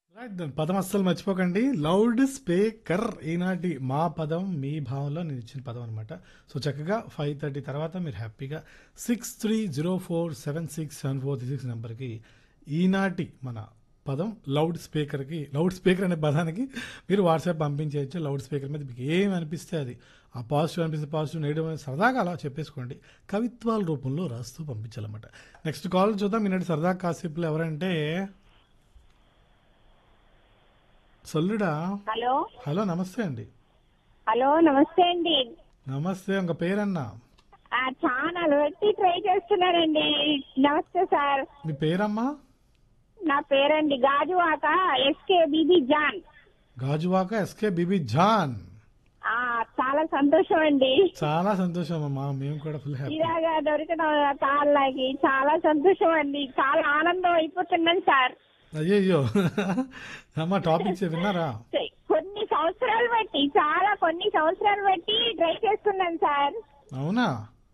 Right then పదం అస్సలు మర్చిపోకండి లౌడ్ స్పీకర్ ఈనాటి మా పదం మీ భావంలో నేను ఇచ్చిన పదం అనమాట సో చక్కగా ఫైవ్ థర్టీ తర్వాత మీరు హ్యాపీగా six three zero four seven six seven four three six నెంబర్కి ఈనాటి మన పదం లౌడ్ స్పీకర్కి లౌడ్ స్పీకర్ అనే పదానికి మీరు వాట్సాప్ పంపించేయచ్చు లౌడ్ స్పీకర్ మీద మీకు ఏం అనిపిస్తే అది ఆ పాజిటివ్ అనిపిస్తే పాజిటివ్ నెగిటివ్ అనేది సరదాగా అలా చెప్పేసుకోండి కవిత్వాల రూపంలో రాస్తూ పంపించాలన్నమాట నెక్స్ట్ కాల్ చూద్దాం ఈనాటి సరదా కాసేపులు ఎవరంటే సొల్లుడా హలో హలో నమస్తే అండి హలో నమస్తే అండి నమస్తే ఒక పేరన్నా ఆ ఛానల్ పెట్టి ట్రై చేస్తున్నానండి నమస్తే సార్ మీ పేరమ్మా నా పేరండి గాజువాక ఎస్కే బీబీ జాన్ గాజువాక ఎస్కే బిబి జాన్ ఆ చాలా సంతోషం అండి చాలా సంతోషం అమ్మా మేము కూడా ఫుల్ హ్యాపీ ఇలాగా దొరకడం కాళ్ళకి చాలా సంతోషం అండి చాలా ఆనందం అయిపోతున్నాను సార్ అయ్యయ్యో అమ్మా టాపిక్స్ విన్నారా కొన్ని సంవత్సరాలు బట్టి చాలా కొన్ని సంవత్సరాలు బట్టి ట్రై చేస్తున్నాను సార్ అవునా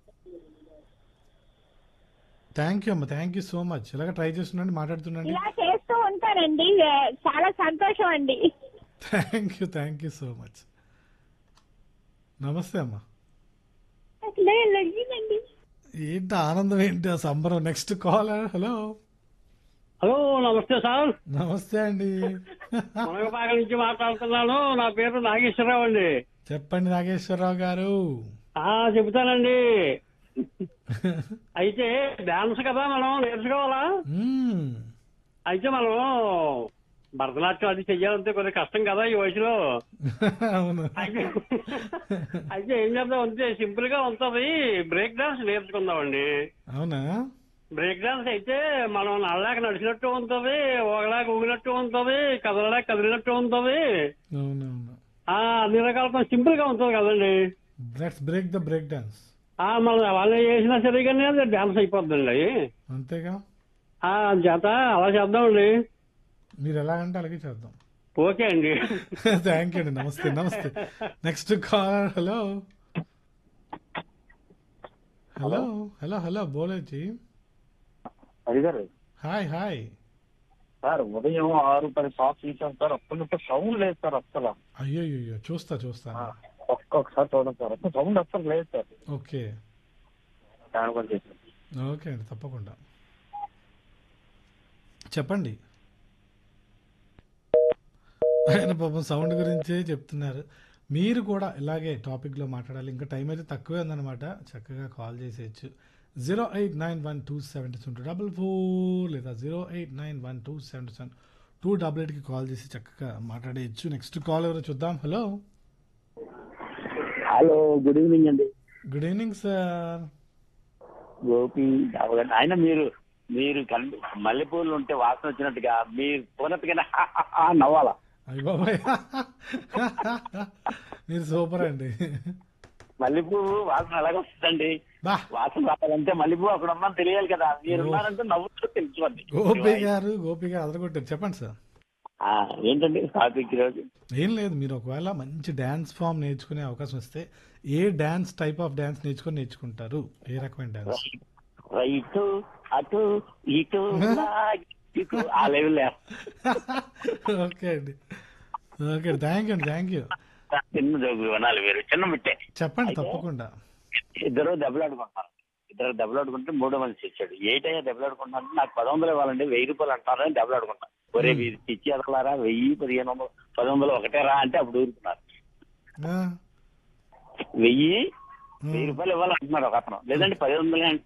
థ్యాంక్ యూ అమ్మా థ్యాంక్ యూ సో మచ్ ఇలాగ ట్రై చేస్తుండండి మాట్లాడుతుండండి ఇలా చేస్తూ ఉంటానండి చాలా సంతోషం అండి thank you thank you so much నమస్తే అమ్మా అసలే లగ్గిందండి ఏంటి ఆనందం ఏంటి ఆ సంబరం నెక్స్ట్ కాల్ హలో హలో నమస్తే సార్ నమస్తే అండి మునగపాక నుంచి మాట్లాడుతున్నాను నా పేరు నాగేశ్వరరావు అండి చెప్పండి నాగేశ్వరరావు గారు ఆ చెబుతానండి అయితే డాన్స్ కదా మనం నేర్చుకోవాలా మ్మ్. అయితే మనం భరతనాట్యం అది చెయ్యాలంటే కొద్దిగా కష్టం కదా ఈ వయసులో అవును అయితే అయితే ఏం చేద్దాం అంటే సింపుల్ గా ఉంటది బ్రేక్ డాన్స్ నేర్చుకుందామండి అవునా బ్రేక్ డాన్స్ అయితే మనం నడలేక నడిచినట్టు ఉంటది ఒకలాగా ఊగినట్టు ఉంటది కదలలేక కదిలినట్టు ఉంటది అవునవును ఆ అన్ని రకాల సింపుల్ గా ఉంటుంది కదండి let's break the break dance ఆ మనం వాళ్ళు చేసినా సరే కానీ అది డాన్స్ అయిపోతుందండి అంతేగా ఆ చేత అలా చేద్దామండి మీరు ఎలాగంటే అలాగే చేద్దాం ఓకే అండి థ్యాంక్ యూ అండి నమస్తే నమస్తే next call hello hello hello hello బోలేజీ అడిగారు హాయ్ హాయ్ సార్ ఉదయం ఆరు పది పాస్ తీసాం సార్ అప్పటి సౌండ్ లేదు సార్ అస్సలు అయ్యో అయ్యో చూస్తా చూస్తా ఆ, ఒక్కొక్కసారి చూడండి సార్ అసలు సౌండ్ అస్సలు లేదు సార్ ఓకే దాని గురించి చేశాను. ఓకే అండి తప్పకుండా చెప్పండి ఆయన పాపం సౌండ్ గురించే చెప్తున్నారు మీరు కూడా ఇలాగే టాపిక్లో మాట్లాడాలి ఇంకా టైం అయితే తక్కువే ఉందన్నమాట చక్కగా కాల్ చేసేయచ్చు zero eight nine one two seven seven two double four లేదా zero eight nine one two seven seven two double ఎయిట్కి కాల్ చేసి చక్కగా మాట్లాడేయచ్చు నెక్స్ట్ కాల్ ఎవరో చూద్దాం హలో హలో గుడ్ ఈవినింగ్ అండి గుడ్ ఈవినింగ్ సార్ గోపి రావుగారు. ఆయన మీరు మీరు కన్- మల్లెపూలు ఉంటే వాసన వచ్చినట్టుగా మీరు పోనట్టుగా నవ్వాలా అయ్య బాబాయ్ మీరు సూపర్ అండి మల్లెపూలు వాసన ఎలాగ వస్తుందండి బా వాసన రావాలంటే మల్లెపూ అక్కడ ఉందని తెలియాలి కదా మీరు ఉన్నారంటే నవ్వుతూ తెలుసుకోండి గోపి గారు గోపి గారు అదరగొట్టారు చెప్పండి సార్ ఆ, ఏంటండి టాపిక్ ఈరోజు ఏం లేదు మీరు ఒకవేళ మంచి డ్యాన్స్ ఫామ్ నేర్చుకునే అవకాశం వస్తే ఏ డ్యాన్స్ టైప్ ఆఫ్ డ్యాన్స్ నేర్చుకొని నేర్చుకుంటారు ఏ రకమైన డ్యాన్స్ రైట్ అటు ఇటు లాగి, ఇటు ఆ లెవెల్ ఓకే అండి ఓకే థ్యాంక్ యూ అండి థ్యాంక్ యూ చిన్న జోగు వినాలి మీరు చిన్న మిట్టే చెప్పండి తప్పకుండా ఇద్దరు దెబ్బలాడుకుంటారు ఇద్దరు దెబ్బలాడుకుంటే మూడో మనిషి ఇచ్చాడు ఏటయ్యా దెబ్బలాడుకుంటున్నారు నాకు పది వందలు ఇవ్వాలండి వెయ్యి రూపాయలు అంటారని దెబ్బలాడుకుంటాను ఒరే మీరు ఇచ్చి ఎదగలారా వెయ్యి పదిహేను వందలు పది వందలు ఒకటే రా అంటే అప్పుడు ఊరుకున్నారు ఆ, వెయ్యి ఉమ్, వెయ్యి రూపాయలు ఇవ్వాలంటున్నారు ఒక అతను లేదంటే పది వందలే అంటే